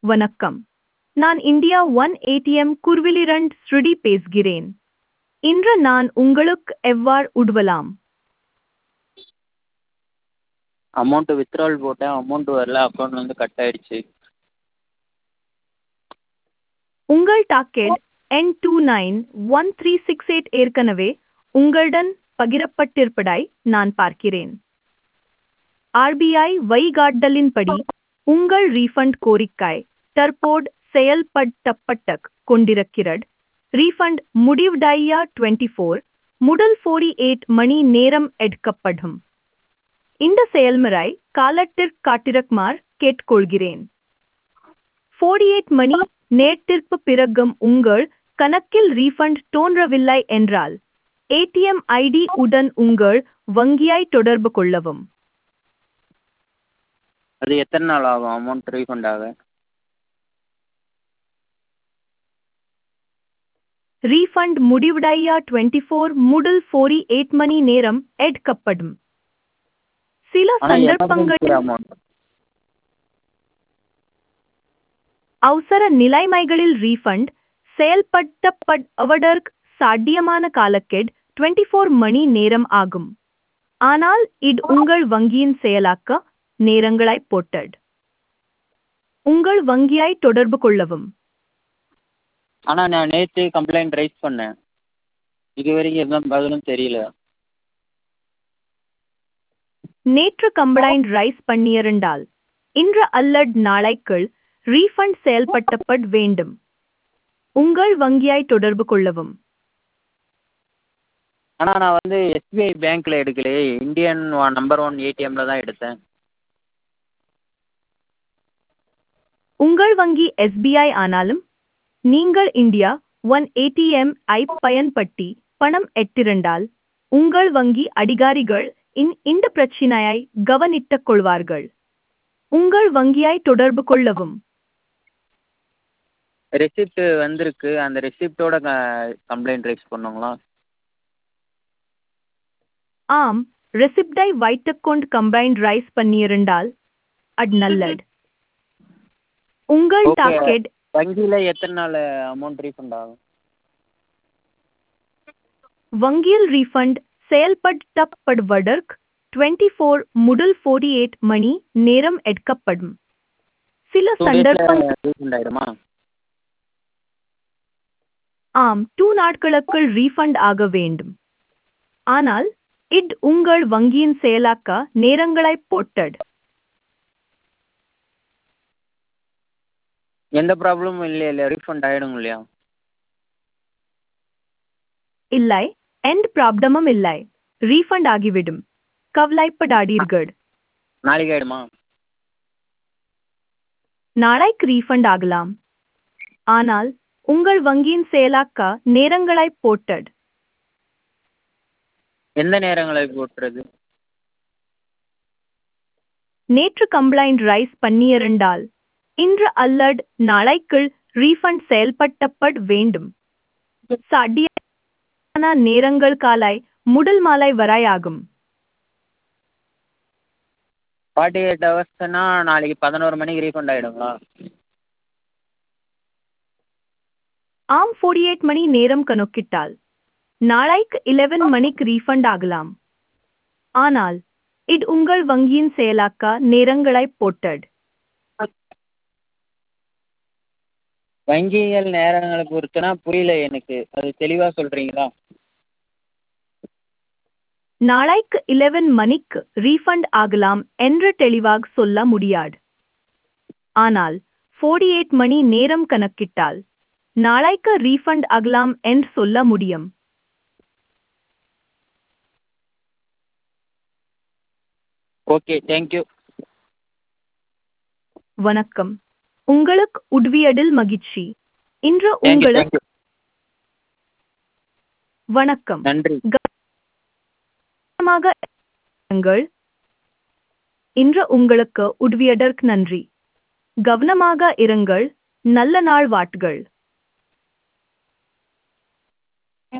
வணக்கம் நான் India one ATM குர்விலிரண்ட் ஸ்ருடி பேசுகிறேன் இன்று நான் உங்களுக்கு எவ்வாறு உதவலாம் அமௌண்ட்டு வித்ட்ராவல் போட்டேன் அமௌண்ட் வரல அக்கௌண்ட்லேருந்து கட் ஆயிடுச்சு உங்கள் docket N two nine one three six eight ஏற்கனவே உங்களுடன் பகிரப்பட்டிருப்பதாய் நான் பார்க்கிறேன் ஆர்பிஐ வழிகாட்டலின்படி உங்கள் ரீஃபண்ட் கோரிக்கை தற்போது செயல்படுத்தப்பட்ட கொண்டிருக்கிறது ரீஃபண்ட் முடிவடைய டுவெண்ட்டி ஃபோர் முதல் ஃபோர்டி எயிட் மணி நேரம் எடுக்கப்படும் இந்த செயல்முறை காலத்திற்கு காட்டிருக்குமாறு கேட்டுக்கொள்கிறேன் ஃபோர்டி எயிட் மணி நேரத்திற்கு பிறகும் உங்கள் கணக்கில் ரீஃபண்ட் தோன்றவில்லை என்றால் ஏடிஎம் ஐடி உடன் உங்கள் வங்கியை தொடர்பு கொள்ளவும் அது எத்தனை நாள் ஆகும் அமௌண்ட் ரீஃபண்ட் ஆக ரீஃபண்ட் முடிவடைய டுவெண்ட்டி ஃபோர் முதல் ஃபோர்டி எயிட் மணி நேரம் எடுக்கப்படும் சில ஆனால் சந்தர்ப்பங்களில் அமௌண்ட் அவசர நிலைமைகளில் ரீஃபண்ட் செயல்படுத்தப்படுவதற்கு சாத்தியமான காலக்கெடு டுவெண்ட்டி ஃபோர் மணி நேரம் ஆகும் ஆனால் இது உங்கள் வங்கியின் செயலாக்க நேரங்களை போட்டது உங்கள் வங்கியை தொடர்பு கொள்ளவும் ஆனால் நான் நேற்று கம்ப்ளைண்ட் ரைஸ் பண்ணேன் இது வரைக்கும் எந்த பதிலும் தெரியல நேற்று கம்ப்ளைண்ட் ரைஸ் பண்ணியிருந்தால் இன்று அல்லது நாளைக்குள் ரீஃபண்ட் செயல்படுத்தப்பட வேண்டும் உங்கள் வங்கியை தொடர்பு கொள்ளவும் ஆனால் நான் வந்து எஸ்பிஐ பேங்க்கில் எடுக்கலையே இந்தியன் நம்பர் ஒன் ஏடிஎம்மில் தான் எடுத்தேன் உங்கள் வங்கி எஸ்பிஐ ஆனாலும் நீங்கள் இந்தியா ஒன் ஏடிஎம் ஐ பயன்படுத்தி பணம் எட்டிருந்தால் உங்கள் வங்கி அதிகாரிகள் இன் இந்த பிரச்சினையை கவனித்துக் கொள்வார்கள் உங்கள் வங்கியை தொடர்பு கொள்ளவும் ரெசிப்ட் வந்திருக்கு அந்த ரெசிப்டோட கம்ப்ளைண்ட் ரைஸ் பண்ணுங்களா ஆம் ரெசிப்டை வைத்துக்கொண்டு கம்பைன்ட் ரைஸ் பண்ணியிருந்தால் அது நல்லது உங்கள் Okay. டாக்கெட் வங்கியில் எத்தனை நாள் அமௌண்ட் ரீஃபண்ட் ஆகும் வங்கியில் ரீஃபண்ட் செயல்படுத்தப்படுவதற்கு டுவெண்ட்டி ஃபோர் முதல் ஃபோர்டி எயிட் மணி நேரம் எடுக்கப்படும் சில டூ சந்தர்ப்பம் டேஸில் ரீஃபண்ட் ஆகிடுமா ஆம் டூ நாட்களுக்குள் ரீஃபண்ட் ஆக வேண்டும் ஆனால் இது உங்கள் வங்கியின் செயலாக்க நேரங்களை போட்டது எந்த ப்ராப்ளமும் இல்லையா இல்லை ரீஃபண்ட் ஆகிடும் இல்லையா இல்லை எந்த ப்ராப்ளமும் இல்லை ரீஃபண்ட் ஆகிவிடும் கவலைப்படாதீர்கள் நாளைக்கு ஆகிடுமா நாளைக்கு ரீஃபண்ட் ஆகலாம் ஆனால் உங்கள் வங்கியின் செயலாக்க நேரங்களை போட்டது எந்த நேரங்களில் போட்டுறது நேற்று கம்ப்ளைண்ட் ரைஸ் பண்ணியிருந்தால் இன்று அல்லது நாளைக்குள் ரீஃபண்ட் செயல்படுத்தப்பட வேண்டும் சாத்தியமான நேரங்கள் காலை முதல் மாலை வரையாகும் ஃபார்ட்டி எயிட் ஹவர்ஸ்னா நாளைக்கு பதினோரு மணிக்கு ரீஃபண்ட் ஆகிடுங்களா ஆம் ஃபோர்டி எயிட் மணி நேரம் கணக்கிட்டால் நாளைக்கு இலெவன் மணிக்கு ரீஃபண்ட் ஆகலாம் ஆனால் இது உங்கள் வங்கியின் செயலாக்க நேரங்களை போட்டது வங்கிகள் நேரங்களை பொறுத்துனா புரியல எனக்கு அது தெளிவாக சொல்கிறீங்களா நாளைக்கு இலெவன் மணிக்கு ரீஃபண்ட் ஆகலாம் என்று தெளிவாக சொல்ல முடியாது ஆனால் ஃபோர்டி எயிட் மணி நேரம் கணக்கிட்டால் நாளைக்கு ரீஃபண்ட் ஆகலாம் என்று சொல்ல முடியும் ஓகே தேங்க்யூ வணக்கம் உங்களுக்கு உதவியதில் மகிழ்ச்சி இன்று தேங்க்யூ உங்களுக்கு தேங்க்யூ வணக்கம் நன்றி கவனமாக இருங்கள். இன்று உங்களுக்கு உதவியதற்கு நன்றி கவனமாக இருங்கள் நல்ல நாள் வாட்டுகள்